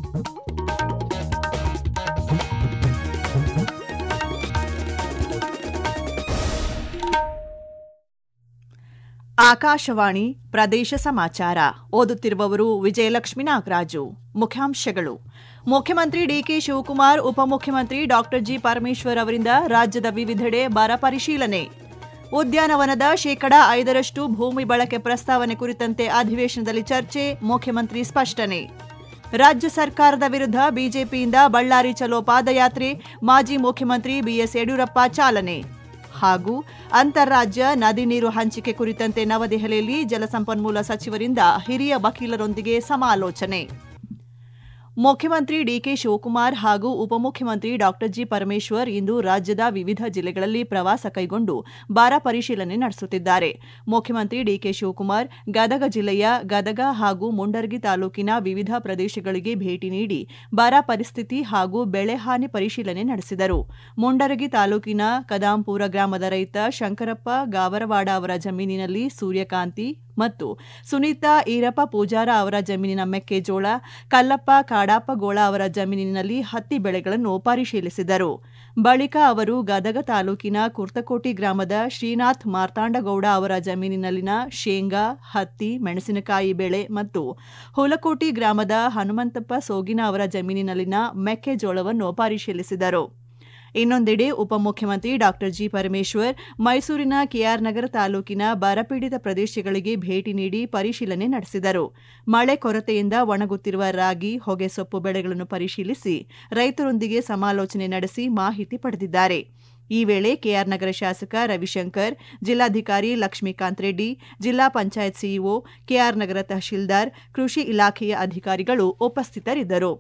ಆಕಾಶವಾಣಿ ಪ್ರದೇಶ ಸಮಾಚಾರ ಓದುತ್ತಿರುವವರು ವಿಜಯಲಕ್ಷ್ಮಿ ನಾಗರಾಜು ಮುಖ್ಯಾಂಶಗಳು ಮುಖ್ಯಮಂತ್ರಿ ಡಿಕೆ ಶಿವಕುಮಾರ್ ಉಪಮುಖ್ಯಮಂತ್ರಿ ಡಾಕ್ಟರ್ ಜಿ ಪರಮೇಶ್ವರ್ ಅವರಿಂದ ರಾಜ್ಯದ ವಿವಿಧೆಡೆ ಬರ ಪರಿಶೀಲನೆ ಉದ್ಯಾನವನದ ಶೇಕಡ ಐದರಷ್ಟು ಭೂಮಿ ಬಳಕೆ ಪ್ರಸ್ತಾವನೆ ಕುರಿತಂತೆ ಅಧಿವೇಶನದಲ್ಲಿ ಚರ್ಚೆ ಮುಖ್ಯಮಂತ್ರಿ ಸ್ಪಷ್ಟನೆ ರಾಜ್ಯ ಸರ್ಕಾರದ ವಿರುದ್ಧ ಬಿಜೆಪಿಯಿಂದ ಬಳ್ಳಾರಿ ಚಲೋ ಪಾದಯಾತ್ರೆ ಮಾಜಿ ಮುಖ್ಯಮಂತ್ರಿ ಬಿಎಸ್ ಯಡಿಯೂರಪ್ಪ ಚಾಲನೆ ಹಾಗೂ ಅಂತಾರಾಜ್ಯ ನದಿ ನೀರು ಹಂಚಿಕೆ ಕುರಿತಂತೆ ನವದೆಹಲಿಯಲ್ಲಿ ಜಲಸಂಪನ್ಮೂಲ ಸಚಿವರಿಂದ ಹಿರಿಯ ವಕೀಲರೊಂದಿಗೆ ಸಮಾಲೋಚನೆ ಮುಖ್ಯಮಂತ್ರಿ ಡಿಕೆ ಶಿವಕುಮಾರ್ ಹಾಗೂ ಉಪಮುಖ್ಯಮಂತ್ರಿ ಡಾಕ್ಟರ್ ಜಿ ಪರಮೇಶ್ವರ್ ಇಂದು ರಾಜ್ಯದ ವಿವಿಧ ಜಿಲ್ಲೆಗಳಲ್ಲಿ ಪ್ರವಾಸ ಕೈಗೊಂಡು ಬರ ಪರಿಶೀಲನೆ ನಡೆಸುತ್ತಿದ್ದಾರೆ ಮುಖ್ಯಮಂತ್ರಿ ಡಿಕೆ ಶಿವಕುಮಾರ್ ಗದಗ ಜಿಲ್ಲೆಯ ಗದಗ ಹಾಗೂ ಮುಂಡರ್ಗಿ ತಾಲೂಕಿನ ವಿವಿಧ ಪ್ರದೇಶಗಳಿಗೆ ಭೇಟಿ ನೀಡಿ ಬರ ಪರಿಸ್ಥಿತಿ ಹಾಗೂ ಬೆಳೆ ಹಾನಿ ಪರಿಶೀಲನೆ ನಡೆಸಿದರು ಮುಂಡರಗಿ ತಾಲೂಕಿನ ಕದಾಂಪುರ ಗ್ರಾಮದ ರೈತ ಶಂಕರಪ್ಪ ಗಾವರವಾಡ ಅವರ ಜಮೀನಿನಲ್ಲಿ ಸೂರ್ಯಕಾಂತಿ ಮತ್ತು ಸುನೀತಾ ಈರಪ್ಪ ಪೂಜಾರ ಅವರ ಜಮೀನಿನ ಮೆಕ್ಕೆಜೋಳ ಕಲ್ಲಪ್ಪ ಕಾಡಾಪಗೋಳ ಅವರ ಜಮೀನಿನಲ್ಲಿ ಹತ್ತಿ ಬೆಳೆಗಳನ್ನು ಪರಿಶೀಲಿಸಿದರು ಬಳಿಕ ಅವರು ಗದಗ ತಾಲೂಕಿನ ಕುರ್ತಕೋಟಿ ಗ್ರಾಮದ ಶ್ರೀನಾಥ್ ಮಾರ್ತಾಂಡಗೌಡ ಅವರ ಜಮೀನಿನಲ್ಲಿನ ಶೇಂಗಾ ಹತ್ತಿ ಮೆಣಸಿನಕಾಯಿ ಬೆಳೆ ಮತ್ತು ಹುಲಕೋಟಿ ಗ್ರಾಮದ ಹನುಮಂತಪ್ಪ ಸೋಗಿನ ಅವರ ಜಮೀನಿನಲ್ಲಿನ ಮೆಕ್ಕೆಜೋಳವನ್ನು ಪರಿಶೀಲಿಸಿದರು ಇನ್ನೊಂದೆಡೆ ಉಪಮುಖ್ಯಮಂತ್ರಿ ಡಾಕ್ಟರ್ ಜಿ ಪರಮೇಶ್ವರ್ ಮೈಸೂರಿನ ಕೆಆರ್ ನಗರ ತಾಲೂಕಿನ ಬರಪೀಡಿತ ಪ್ರದೇಶಗಳಿಗೆ ಭೇಟಿ ನೀಡಿ ಪರಿಶೀಲನೆ ನಡೆಸಿದರು ಮಳೆ ಕೊರತೆಯಿಂದ ಒಣಗುತ್ತಿರುವ ರಾಗಿ ಹೊಗೆಸೊಪ್ಪು ಬೆಳೆಗಳನ್ನು ಪರಿಶೀಲಿಸಿ ರೈತರೊಂದಿಗೆ ಸಮಾಲೋಚನೆ ನಡೆಸಿ ಮಾಹಿತಿ ಪಡೆದಿದ್ದಾರೆ ಈ ವೇಳೆ ಕೆಆರ್ ನಗರ ಶಾಸಕ ರವಿಶಂಕರ್ ಜಿಲ್ಲಾಧಿಕಾರಿ ಲಕ್ಷ್ಮೀಕಾಂತ್ ರೆಡ್ಡಿ ಜಿಲ್ಲಾ ಪಂಚಾಯತ್ ಸಿಇಒ ಕೆಆರ್ ನಗರ ತಹಶೀಲ್ದಾರ್ ಕೃಷಿ ಇಲಾಖೆಯ ಅಧಿಕಾರಿಗಳು ಉಪಸ್ಥಿತರಿದ್ದರು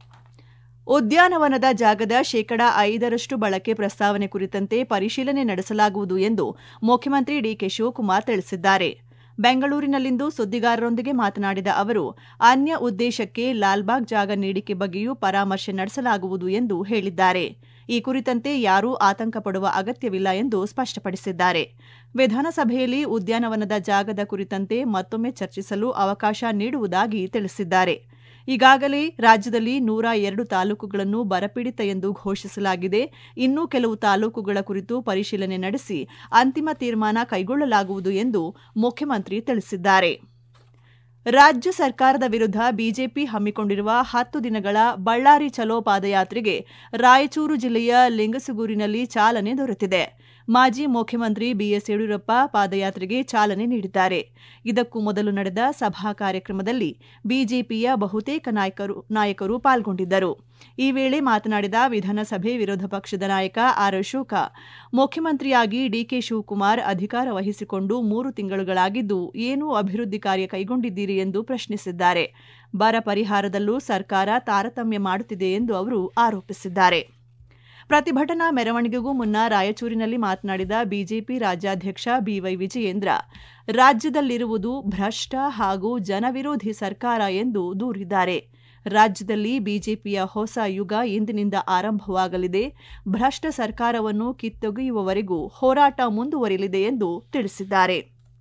ಉದ್ಯಾನವನದ ಜಾಗದ ಶೇಕಡ ಐದರಷ್ಟು ಬಳಕೆ ಪ್ರಸ್ತಾವನೆ ಕುರಿತಂತೆ ಪರಿಶೀಲನೆ ನಡೆಸಲಾಗುವುದು ಎಂದು ಮುಖ್ಯಮಂತ್ರಿ ಡಿಕೆ ಶಿವಕುಮಾರ್ ತಿಳಿಸಿದ್ದಾರೆ ಬೆಂಗಳೂರಿನಲ್ಲಿಂದು ಸುದ್ದಿಗಾರರೊಂದಿಗೆ ಮಾತನಾಡಿದ ಅವರು ಅನ್ಯ ಉದ್ದೇಶಕ್ಕೆ ಲಾಲ್ಬಾಗ್ ಜಾಗ ನೀಡಿಕೆ ಬಗ್ಗೆಯೂ ಪರಾಮರ್ಶೆ ನಡೆಸಲಾಗುವುದು ಎಂದು ಹೇಳಿದ್ದಾರೆ ಈ ಕುರಿತಂತೆ ಯಾರೂ ಆತಂಕ ಪಡುವ ಅಗತ್ಯವಿಲ್ಲ ಎಂದು ಸ್ಪಷ್ಟಪಡಿಸಿದ್ದಾರೆ ವಿಧಾನಸಭೆಯಲ್ಲಿ ಉದ್ಯಾನವನದ ಜಾಗದ ಕುರಿತಂತೆ ಮತ್ತೊಮ್ಮೆ ಚರ್ಚಿಸಲು ಅವಕಾಶ ನೀಡುವುದಾಗಿ ತಿಳಿಸಿದ್ದಾರೆ ಈಗಾಗಲೇ ರಾಜ್ಯದಲ್ಲಿ ನೂರ ಎರಡು ತಾಲೂಕುಗಳನ್ನು ಬರಪೀಡಿತ ಎಂದು ಘೋಷಿಸಲಾಗಿದೆ ಇನ್ನೂ ಕೆಲವು ತಾಲೂಕುಗಳ ಕುರಿತು ಪರಿಶೀಲನೆ ನಡೆಸಿ ಅಂತಿಮ ತೀರ್ಮಾನ ಕೈಗೊಳ್ಳಲಾಗುವುದು ಎಂದು ಮುಖ್ಯಮಂತ್ರಿ ತಿಳಿಸಿದ್ದಾರೆ ರಾಜ್ಯ ಸರ್ಕಾರದ ವಿರುದ್ಧ ಬಿಜೆಪಿ ಹಮ್ಮಿಕೊಂಡಿರುವ ಹತ್ತು ದಿನಗಳ ಬಳ್ಳಾರಿ ಚಲೋ ಪಾದಯಾತ್ರೆಗೆ ರಾಯಚೂರು ಜಿಲ್ಲೆಯ ಲಿಂಗಸುಗೂರಿನಲ್ಲಿ ಚಾಲನೆ ದೊರೆತಿದೆ ಮಾಜಿ ಮುಖ್ಯಮಂತ್ರಿ ಬಿಎಸ್ ಯಡಿಯೂರಪ್ಪ ಪಾದಯಾತ್ರೆಗೆ ಚಾಲನೆ ನೀಡಿದ್ದಾರೆ ಇದಕ್ಕೂ ಮೊದಲು ನಡೆದ ಸಭಾ ಕಾರ್ಯಕ್ರಮದಲ್ಲಿ ಬಿಜೆಪಿಯ ಬಹುತೇಕ ನಾಯಕರು ನಾಯಕರು ಪಾಲ್ಗೊಂಡಿದ್ದರು ಈ ವೇಳೆ ಮಾತನಾಡಿದ ವಿಧಾನಸಭೆ ವಿರೋಧ ಪಕ್ಷದ ನಾಯಕ ಆರ್ ಅಶೋಕ ಮುಖ್ಯಮಂತ್ರಿಯಾಗಿ ಡಿಕೆ ಶಿವಕುಮಾರ್ ಅಧಿಕಾರ ವಹಿಸಿಕೊಂಡು ಮೂರು ತಿಂಗಳುಗಳಾಗಿದ್ದು ಏನೂ ಅಭಿವೃದ್ಧಿ ಕಾರ್ಯ ಕೈಗೊಂಡಿದ್ದೀರಿ ಎಂದು ಪ್ರಶ್ನಿಸಿದ್ದಾರೆ ಬರ ಪರಿಹಾರದಲ್ಲೂ ಸರ್ಕಾರ ತಾರತಮ್ಯ ಮಾಡುತ್ತಿದೆ ಎಂದು ಅವರು ಆರೋಪಿಸಿದ್ದಾರೆ ಪ್ರತಿಭಟನಾ ಮೆರವಣಿಗೆಗೂ ಮುನ್ನ ರಾಯಚೂರಿನಲ್ಲಿ ಮಾತನಾಡಿದ ಬಿಜೆಪಿ ರಾಜ್ಯಾಧ್ಯಕ್ಷ ಬಿವೈ ವಿಜಯೇಂದ್ರ ರಾಜ್ಯದಲ್ಲಿರುವುದು ಭ್ರಷ್ಟ ಹಾಗೂ ಜನವಿರೋಧಿ ಸರ್ಕಾರ ಎಂದು ದೂರಿದ್ದಾರೆ ರಾಜ್ಯದಲ್ಲಿ ಬಿಜೆಪಿಯ ಹೊಸ ಯುಗ ಇಂದಿನಿಂದ ಆರಂಭವಾಗಲಿದೆ ಭ್ರಷ್ಟ ಸರ್ಕಾರವನ್ನು ಕಿತ್ತೊಗೆಯುವವರೆಗೂ ಹೋರಾಟ ಮುಂದುವರಿಯಲಿದೆ ಎಂದು ತಿಳಿಸಿದ್ದಾರೆ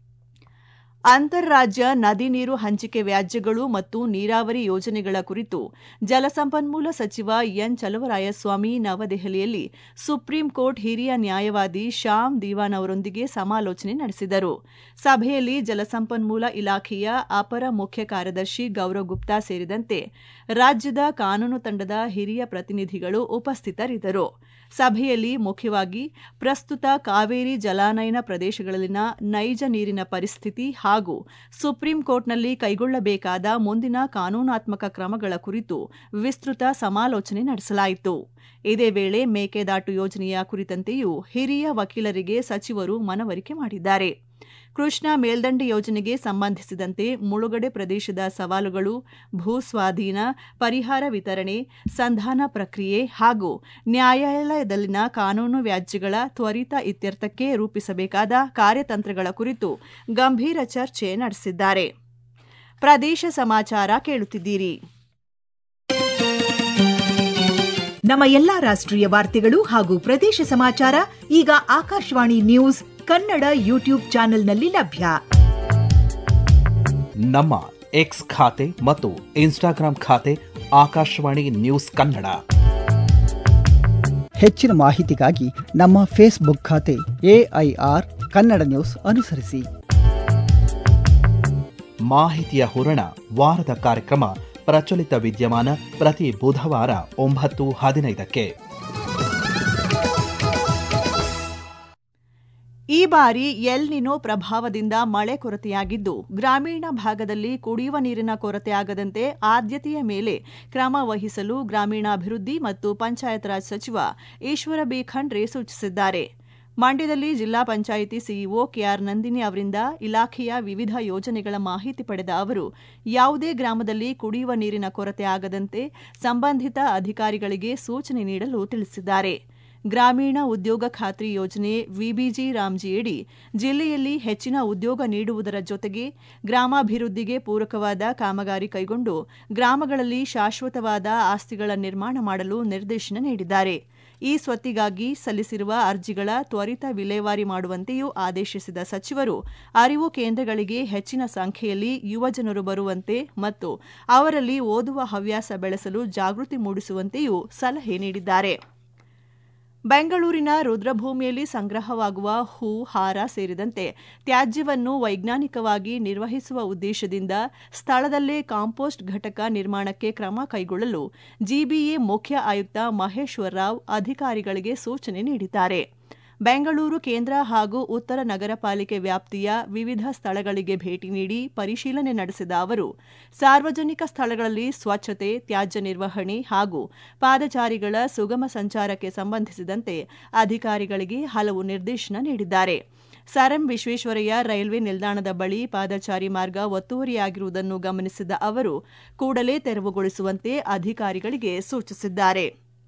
ಅಂತಾರಾಜ್ಯ ನದಿ ನೀರು ಹಂಚಿಕೆ ವ್ಯಾಜ್ಯಗಳು ಮತ್ತು ನೀರಾವರಿ ಯೋಜನೆಗಳ ಕುರಿತು ಜಲಸಂಪನ್ಮೂಲ ಸಚಿವ ಎನ್ ಚಲವರಾಯಸ್ವಾಮಿ ನವದೆಹಲಿಯಲ್ಲಿ ಸುಪ್ರೀಂ ಕೋರ್ಟ್ ಹಿರಿಯ ನ್ಯಾಯವಾದಿ ಶ್ಯಾಮ್ ದಿವಾನ್ ಅವರೊಂದಿಗೆ ಸಮಾಲೋಚನೆ ನಡೆಸಿದರು ಸಭೆಯಲ್ಲಿ ಜಲಸಂಪನ್ಮೂಲ ಇಲಾಖೆಯ ಅಪರ ಮುಖ್ಯ ಕಾರ್ಯದರ್ಶಿ ಗೌರವ್ ಗುಪ್ತಾ ಸೇರಿದಂತೆ ರಾಜ್ಯದ ಕಾನೂನು ತಂಡದ ಹಿರಿಯ ಪ್ರತಿನಿಧಿಗಳು ಉಪಸ್ಥಿತರಿದ್ದರು ಸಭೆಯಲ್ಲಿ ಮುಖ್ಯವಾಗಿ ಪ್ರಸ್ತುತ ಕಾವೇರಿ ಜಲಾನಯನ ಪ್ರದೇಶಗಳಲ್ಲಿನ ನೈಜ ನೀರಿನ ಪರಿಸ್ಥಿತಿ ಹಾಗೂ ಸುಪ್ರೀಂ ಕೋರ್ಟ್ನಲ್ಲಿ ಕೈಗೊಳ್ಳಬೇಕಾದ ಮುಂದಿನ ಕಾನೂನಾತ್ಮಕ ಕ್ರಮಗಳ ಕುರಿತು ವಿಸ್ತೃತ ಸಮಾಲೋಚನೆ ನಡೆಸಲಾಯಿತು ಇದೇ ವೇಳೆ ಮೇಕೆದಾಟು ಯೋಜನೆಯ ಕುರಿತಂತೆಯೂ ಹಿರಿಯ ವಕೀಲರಿಗೆ ಸಚಿವರು ಮನವರಿಕೆ ಮಾಡಿದ್ದಾರೆ ಕೃಷ್ಣಾ ಮೇಲ್ದಂಡೆ ಯೋಜನೆಗೆ ಸಂಬಂಧಿಸಿದಂತೆ ಮುಳುಗಡೆ ಪ್ರದೇಶದ ಸವಾಲುಗಳು ಭೂ ಸ್ವಾಧೀನ ಪರಿಹಾರ ವಿತರಣೆ ಸಂಧಾನ ಪ್ರಕ್ರಿಯೆ ಹಾಗೂ ನ್ಯಾಯಾಲಯದಲ್ಲಿನ ಕಾನೂನು ವ್ಯಾಜ್ಯಗಳ ತ್ವರಿತ ಇತ್ಯರ್ಥಕ್ಕೆ ರೂಪಿಸಬೇಕಾದ ಕಾರ್ಯತಂತ್ರಗಳ ಕುರಿತು ಗಂಭೀರ ಚರ್ಚೆ ನಡೆಸಿದ್ದಾರೆ ಪ್ರದೇಶ ಸಮಾಚಾರ ಕೇಳುತ್ತಿದ್ದೀರಿ ನಮ್ಮ ಎಲ್ಲಾ ರಾಷ್ಟ್ರೀಯ ವಾರ್ತೆಗಳು ಹಾಗೂ ಪ್ರದೇಶ ಸಮಾಚಾರ ಈಗ ಆಕಾಶವಾಣಿ ನ್ಯೂಸ್ ಕನ್ನಡ ಯೂಟ್ಯೂಬ್ ಚಾನೆಲ್ನಲ್ಲಿ ಲಭ್ಯ ನಮ್ಮ ಎಕ್ಸ್ ಖಾತೆ ಮತ್ತು ಇನ್ಸ್ಟಾಗ್ರಾಂ ಖಾತೆ ಆಕಾಶವಾಣಿ ನ್ಯೂಸ್ ಕನ್ನಡ ಹೆಚ್ಚಿನ ಮಾಹಿತಿಗಾಗಿ ನಮ್ಮ ಫೇಸ್ಬುಕ್ ಖಾತೆ ಎಐಆರ್ ಕನ್ನಡ ನ್ಯೂಸ್ ಅನುಸರಿಸಿ ಮಾಹಿತಿಯ ಹೂರಣ ವಾರದ ಕಾರ್ಯಕ್ರಮ ಪ್ರಚಲಿತ ವಿದ್ಯಮಾನ ಪ್ರತಿ ಬುಧವಾರ ಒಂಬತ್ತು ಹದಿನೈದಕ್ಕೆ ಈ ಬಾರಿ ಎಲ್ ನಿನೋ ಪ್ರಭಾವದಿಂದ ಮಳೆ ಕೊರತೆಯಾಗಿದ್ದು ಗ್ರಾಮೀಣ ಭಾಗದಲ್ಲಿ ಕುಡಿಯುವ ನೀರಿನ ಕೊರತೆ ಆಗದಂತೆ ಆದ್ಯತೆಯ ಮೇಲೆ ಕ್ರಮ ವಹಿಸಲು ಗ್ರಾಮೀಣಾಭಿವೃದ್ಧಿ ಮತ್ತು ಪಂಚಾಯತ್ ರಾಜ್ ಸಚಿವ ಈಶ್ವರ ಬಿ ಖಂಡ್ರೆ ಸೂಚಿಸಿದ್ದಾರೆ ಮಂಡ್ಯದಲ್ಲಿ ಜಿಲ್ಲಾ ಪಂಚಾಯಿತಿ ಸಿಇಒ ಕೆಆರ್ ನಂದಿನಿ ಅವರಿಂದ ಇಲಾಖೆಯ ವಿವಿಧ ಯೋಜನೆಗಳ ಮಾಹಿತಿ ಪಡೆದ ಅವರು ಯಾವುದೇ ಗ್ರಾಮದಲ್ಲಿ ಕುಡಿಯುವ ನೀರಿನ ಕೊರತೆ ಆಗದಂತೆ ಸಂಬಂಧಿತ ಅಧಿಕಾರಿಗಳಿಗೆ ಸೂಚನೆ ನೀಡಲು ತಿಳಿಸಿದ್ದಾರೆ ಗ್ರಾಮೀಣ ಉದ್ಯೋಗ ಖಾತ್ರಿ ಯೋಜನೆ ವಿಬಿಜಿ ರಾಮ್ಜಿಯಡಿ ಜಿಲ್ಲೆಯಲ್ಲಿ ಹೆಚ್ಚಿನ ಉದ್ಯೋಗ ನೀಡುವುದರ ಜೊತೆಗೆ ಗ್ರಾಮಾಭಿವೃದ್ಧಿಗೆ ಪೂರಕವಾದ ಕಾಮಗಾರಿ ಕೈಗೊಂಡು ಗ್ರಾಮಗಳಲ್ಲಿ ಶಾಶ್ವತವಾದ ಆಸ್ತಿಗಳ ನಿರ್ಮಾಣ ಮಾಡಲು ನಿರ್ದೇಶನ ನೀಡಿದ್ದಾರೆ ಈ ಸ್ವತ್ತಿಗಾಗಿ ಸಲ್ಲಿಸಿರುವ ಅರ್ಜಿಗಳ ತ್ವರಿತ ವಿಲೇವಾರಿ ಮಾಡುವಂತೆಯೂ ಆದೇಶಿಸಿದ ಸಚಿವರು ಅರಿವು ಕೇಂದ್ರಗಳಿಗೆ ಹೆಚ್ಚಿನ ಸಂಖ್ಯೆಯಲ್ಲಿ ಯುವಜನರು ಬರುವಂತೆ ಮತ್ತು ಅವರಲ್ಲಿ ಓದುವ ಹವ್ಯಾಸ ಬೆಳೆಸಲು ಜಾಗೃತಿ ಮೂಡಿಸುವಂತೆಯೂ ಸಲಹೆ ನೀಡಿದ್ದಾರೆ ಬೆಂಗಳೂರಿನ ರುದ್ರಭೂಮಿಯಲ್ಲಿ ಸಂಗ್ರಹವಾಗುವ ಹೂ ಹಾರ ಸೇರಿದಂತೆ ತ್ಯಾಜ್ಯವನ್ನು ವೈಜ್ಞಾನಿಕವಾಗಿ ನಿರ್ವಹಿಸುವ ಉದ್ದೇಶದಿಂದ ಸ್ಥಳದಲ್ಲೇ ಕಾಂಪೋಸ್ಟ್ ಘಟಕ ನಿರ್ಮಾಣಕ್ಕೆ ಕ್ರಮ ಕೈಗೊಳ್ಳಲು ಜಿಬಿಎ ಮುಖ್ಯ ಆಯುಕ್ತ ಮಹೇಶ್ವರ ರಾವ್ ಅಧಿಕಾರಿಗಳಿಗೆ ಸೂಚನೆ ನೀಡಿದ್ದಾರೆ ಬೆಂಗಳೂರು ಕೇಂದ್ರ ಹಾಗೂ ಉತ್ತರ ನಗರ ಪಾಲಿಕೆ ವ್ಯಾಪ್ತಿಯ ವಿವಿಧ ಸ್ಥಳಗಳಿಗೆ ಭೇಟಿ ನೀಡಿ ಪರಿಶೀಲನೆ ನಡೆಸಿದ ಅವರು ಸಾರ್ವಜನಿಕ ಸ್ಥಳಗಳಲ್ಲಿ ಸ್ವಚ್ಛತೆ ತ್ಯಾಜ್ಯ ನಿರ್ವಹಣೆ ಹಾಗೂ ಪಾದಚಾರಿಗಳ ಸುಗಮ ಸಂಚಾರಕ್ಕೆ ಸಂಬಂಧಿಸಿದಂತೆ ಅಧಿಕಾರಿಗಳಿಗೆ ಹಲವು ನಿರ್ದೇಶನ ನೀಡಿದ್ದಾರೆ ಸರ್ ಎಂ ವಿಶ್ವೇಶ್ವರಯ್ಯ ರೈಲ್ವೆ ನಿಲ್ದಾಣದ ಬಳಿ ಪಾದಚಾರಿ ಮಾರ್ಗ ಒತ್ತುವರಿಯಾಗಿರುವುದನ್ನು ಗಮನಿಸಿದ ಅವರು ಕೂಡಲೇ ತೆರವುಗೊಳಿಸುವಂತೆ ಅಧಿಕಾರಿಗಳಿಗೆ ಸೂಚಿಸಿದ್ದಾರೆ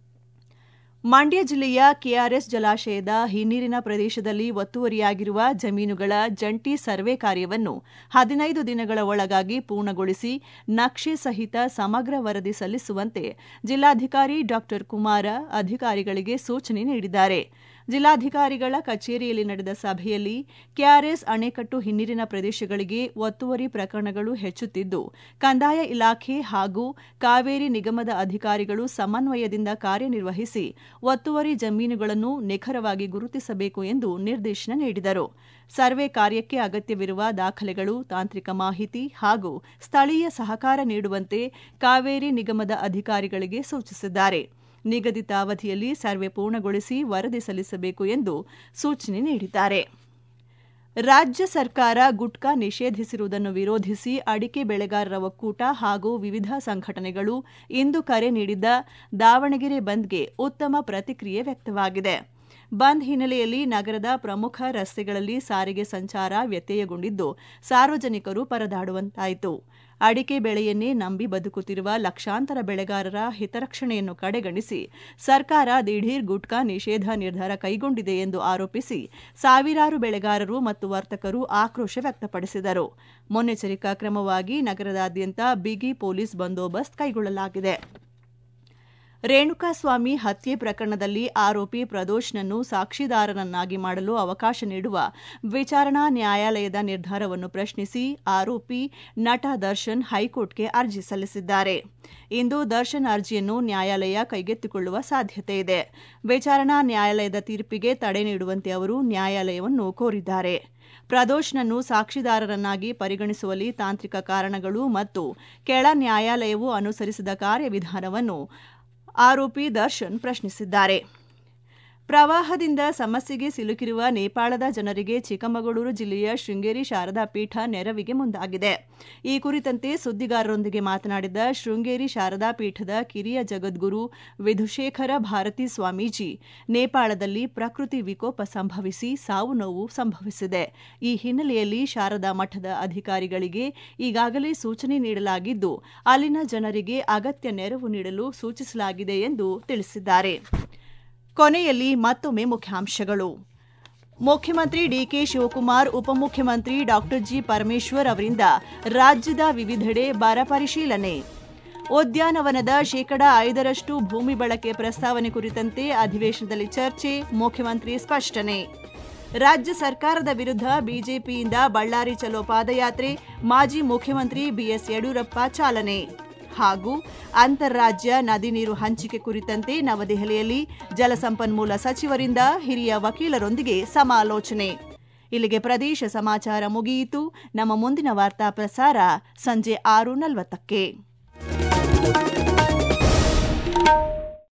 ಮಂಡ್ಯ ಜಿಲ್ಲೆಯ ಕೆಆರ್ಎಸ್ ಜಲಾಶಯದ ಹಿನ್ನೀರಿನ ಪ್ರದೇಶದಲ್ಲಿ ಒತ್ತುವರಿಯಾಗಿರುವ ಜಮೀನುಗಳ ಜಂಟಿ ಸರ್ವೆ ಕಾರ್ಯವನ್ನು ಹದಿನೈದು ದಿನಗಳ ಒಳಗಾಗಿ ಪೂರ್ಣಗೊಳಿಸಿ ನಕ್ಷೆ ಸಹಿತ ಸಮಗ್ರ ವರದಿ ಸಲ್ಲಿಸುವಂತೆ ಜಿಲ್ಲಾಧಿಕಾರಿ ಡಾ ಕುಮಾರ ಅಧಿಕಾರಿಗಳಿಗೆ ಸೂಚನೆ ನೀಡಿದ್ದಾರೆ ಜಿಲ್ಲಾಧಿಕಾರಿಗಳ ಕಚೇರಿಯಲ್ಲಿ ನಡೆದ ಸಭೆಯಲ್ಲಿ ಕೆಆರ್ಎಸ್ ಅಣೆಕಟ್ಟು ಹಿನ್ನೀರಿನ ಪ್ರದೇಶಗಳಿಗೆ ಒತ್ತುವರಿ ಪ್ರಕರಣಗಳು ಹೆಚ್ಚುತ್ತಿದ್ದು ಕಂದಾಯ ಇಲಾಖೆ ಹಾಗೂ ಕಾವೇರಿ ನಿಗಮದ ಅಧಿಕಾರಿಗಳು ಸಮನ್ವಯದಿಂದ ಕಾರ್ಯನಿರ್ವಹಿಸಿ ಒತ್ತುವರಿ ಜಮೀನುಗಳನ್ನು ನಿಖರವಾಗಿ ಗುರುತಿಸಬೇಕು ಎಂದು ನಿರ್ದೇಶನ ನೀಡಿದರು ಸರ್ವೆ ಕಾರ್ಯಕ್ಕೆ ಅಗತ್ಯವಿರುವ ದಾಖಲೆಗಳು ತಾಂತ್ರಿಕ ಮಾಹಿತಿ ಹಾಗೂ ಸ್ಥಳೀಯ ಸಹಕಾರ ನೀಡುವಂತೆ ಕಾವೇರಿ ನಿಗಮದ ಅಧಿಕಾರಿಗಳಿಗೆ ಸೂಚಿಸಿದ್ದಾರೆ ನಿಗದಿತ ಅವಧಿಯಲ್ಲಿ ಸರ್ವೆ ಪೂರ್ಣಗೊಳಿಸಿ ವರದಿ ಸಲ್ಲಿಸಬೇಕು ಎಂದು ಸೂಚನೆ ನೀಡಿದ್ದಾರೆ ರಾಜ್ಯ ಸರ್ಕಾರ ಗುಟ್ಕಾ ನಿಷೇಧಿಸಿರುವುದನ್ನು ವಿರೋಧಿಸಿ ಅಡಿಕೆ ಬೆಳೆಗಾರರ ಒಕ್ಕೂಟ ಹಾಗೂ ವಿವಿಧ ಸಂಘಟನೆಗಳು ಇಂದು ಕರೆ ನೀಡಿದ್ದ ದಾವಣಗೆರೆ ಬಂದ್ಗೆ ಉತ್ತಮ ಪ್ರತಿಕ್ರಿಯೆ ವ್ಯಕ್ತವಾಗಿದೆ ಬಂದ್ ಹಿನ್ನೆಲೆಯಲ್ಲಿ ನಗರದ ಪ್ರಮುಖ ರಸ್ತೆಗಳಲ್ಲಿ ಸಾರಿಗೆ ಸಂಚಾರ ವ್ಯತ್ಯಯಗೊಂಡಿದ್ದು ಸಾರ್ವಜನಿಕರು ಪರದಾಡುವಂತಾಯಿತು ಅಡಿಕೆ ಬೆಳೆಯನ್ನೇ ನಂಬಿ ಬದುಕುತ್ತಿರುವ ಲಕ್ಷಾಂತರ ಬೆಳೆಗಾರರ ಹಿತರಕ್ಷಣೆಯನ್ನು ಕಡೆಗಣಿಸಿ ಸರ್ಕಾರ ದಿಢೀರ್ ಗುಟ್ಕಾ ನಿಷೇಧ ನಿರ್ಧಾರ ಕೈಗೊಂಡಿದೆ ಎಂದು ಆರೋಪಿಸಿ ಸಾವಿರಾರು ಬೆಳೆಗಾರರು ಮತ್ತು ವರ್ತಕರು ಆಕ್ರೋಶ ವ್ಯಕ್ತಪಡಿಸಿದರು ಮುನ್ನೆಚ್ಚರಿಕಾ ಕ್ರಮವಾಗಿ ನಗರದಾದ್ಯಂತ ಬಿಗಿ ಪೊಲೀಸ್ ಬಂದೋಬಸ್ತ್ ಕೈಗೊಳ್ಳಲಾಗಿದೆ ರೇಣುಕಾಸ್ವಾಮಿ ಹತ್ಯೆ ಪ್ರಕರಣದಲ್ಲಿ ಆರೋಪಿ ಪ್ರದೋಷ್ನನ್ನು ಸಾಕ್ಷಿದಾರನನ್ನಾಗಿ ಮಾಡಲು ಅವಕಾಶ ನೀಡುವ ವಿಚಾರಣಾ ನ್ಯಾಯಾಲಯದ ನಿರ್ಧಾರವನ್ನು ಪ್ರಶ್ನಿಸಿ ಆರೋಪಿ ನಟ ದರ್ಶನ್ ಹೈಕೋರ್ಟ್ಗೆ ಅರ್ಜಿ ಸಲ್ಲಿಸಿದ್ದಾರೆ ಇಂದು ದರ್ಶನ್ ಅರ್ಜಿಯನ್ನು ನ್ಯಾಯಾಲಯ ಕೈಗೆತ್ತಿಕೊಳ್ಳುವ ಸಾಧ್ಯತೆ ಇದೆ ವಿಚಾರಣಾ ನ್ಯಾಯಾಲಯದ ತೀರ್ಪಿಗೆ ತಡೆ ನೀಡುವಂತೆ ಅವರು ನ್ಯಾಯಾಲಯವನ್ನು ಕೋರಿದ್ದಾರೆ ಪ್ರದೋಷ್ನನ್ನು ಸಾಕ್ಷಿದಾರರನ್ನಾಗಿ ಪರಿಗಣಿಸುವಲ್ಲಿ ತಾಂತ್ರಿಕ ಕಾರಣಗಳು ಮತ್ತು ಕೆಳ ನ್ಯಾಯಾಲಯವು ಅನುಸರಿಸಿದ ಕಾರ್ಯವಿಧಾನವನ್ನು ಆರೋಪಿ ದರ್ಶನ್ ಪ್ರಶ್ನಿಸಿದ್ದಾರೆ ಪ್ರವಾಹದಿಂದ ಸಮಸ್ಯೆಗೆ ಸಿಲುಕಿರುವ ನೇಪಾಳದ ಜನರಿಗೆ ಚಿಕ್ಕಮಗಳೂರು ಜಿಲ್ಲೆಯ ಶೃಂಗೇರಿ ಶಾರದಾ ಪೀಠ ನೆರವಿಗೆ ಮುಂದಾಗಿದೆ ಈ ಕುರಿತಂತೆ ಸುದ್ದಿಗಾರರೊಂದಿಗೆ ಮಾತನಾಡಿದ ಶೃಂಗೇರಿ ಶಾರದಾ ಪೀಠದ ಕಿರಿಯ ಜಗದ್ಗುರು ವಿಧುಶೇಖರ ಭಾರತಿ ಸ್ವಾಮೀಜಿ ನೇಪಾಳದಲ್ಲಿ ಪ್ರಕೃತಿ ವಿಕೋಪ ಸಂಭವಿಸಿ ಸಾವು ನೋವು ಸಂಭವಿಸಿದೆ ಈ ಹಿನ್ನೆಲೆಯಲ್ಲಿ ಶಾರದಾ ಮಠದ ಅಧಿಕಾರಿಗಳಿಗೆ ಈಗಾಗಲೇ ಸೂಚನೆ ನೀಡಲಾಗಿದ್ದು ಅಲ್ಲಿನ ಜನರಿಗೆ ಅಗತ್ಯ ನೆರವು ನೀಡಲು ಸೂಚಿಸಲಾಗಿದೆ ಎಂದು ತಿಳಿಸಿದ್ದಾರೆ ಕೊನೆಯಲ್ಲಿ ಮತ್ತೊಮ್ಮೆ ಮುಖ್ಯಾಂಶಗಳು ಮುಖ್ಯಮಂತ್ರಿ ಡಿಕೆ ಶಿವಕುಮಾರ್ ಉಪಮುಖ್ಯಮಂತ್ರಿ ಡಾಕ್ಟರ್ ಜಿ ಪರಮೇಶ್ವರ್ ಅವರಿಂದ ರಾಜ್ಯದ ವಿವಿಧೆಡೆ ಬರ ಪರಿಶೀಲನೆ ಉದ್ಯಾನವನದ ಶೇಕಡಾ ಐದರಷ್ಟು ಭೂಮಿ ಬಳಕೆ ಪ್ರಸ್ತಾವನೆ ಕುರಿತಂತೆ ಅಧಿವೇಶನದಲ್ಲಿ ಚರ್ಚೆ ಮುಖ್ಯಮಂತ್ರಿ ಸ್ಪಷ್ಟನೆ ರಾಜ್ಯ ಸರ್ಕಾರದ ವಿರುದ್ಧ ಬಿಜೆಪಿಯಿಂದ ಬಳ್ಳಾರಿ ಚಲೋ ಪಾದಯಾತ್ರೆ ಮಾಜಿ ಮುಖ್ಯಮಂತ್ರಿ ಬಿಎಸ್ ಯಡಿಯೂರಪ್ಪ ಚಾಲನೆ ಹಾಗೂ ಅಂತಾರಾಜ್ಯ ನದಿ ನೀರು ಹಂಚಿಕೆ ಕುರಿತಂತೆ ನವದೆಹಲಿಯಲ್ಲಿ ಜಲಸಂಪನ್ಮೂಲ ಸಚಿವರಿಂದ ಹಿರಿಯ ವಕೀಲರೊಂದಿಗೆ ಸಮಾಲೋಚನೆ ಇಲ್ಲಿಗೆ ಪ್ರದೇಶ ಸಮಾಚಾರ ಮುಗಿಯಿತು ನಮ್ಮ ಮುಂದಿನ ವಾರ್ತಾ ಪ್ರಸಾರ ಸಂಜೆ ಆರು ನಲವತ್ತಕ್ಕೆ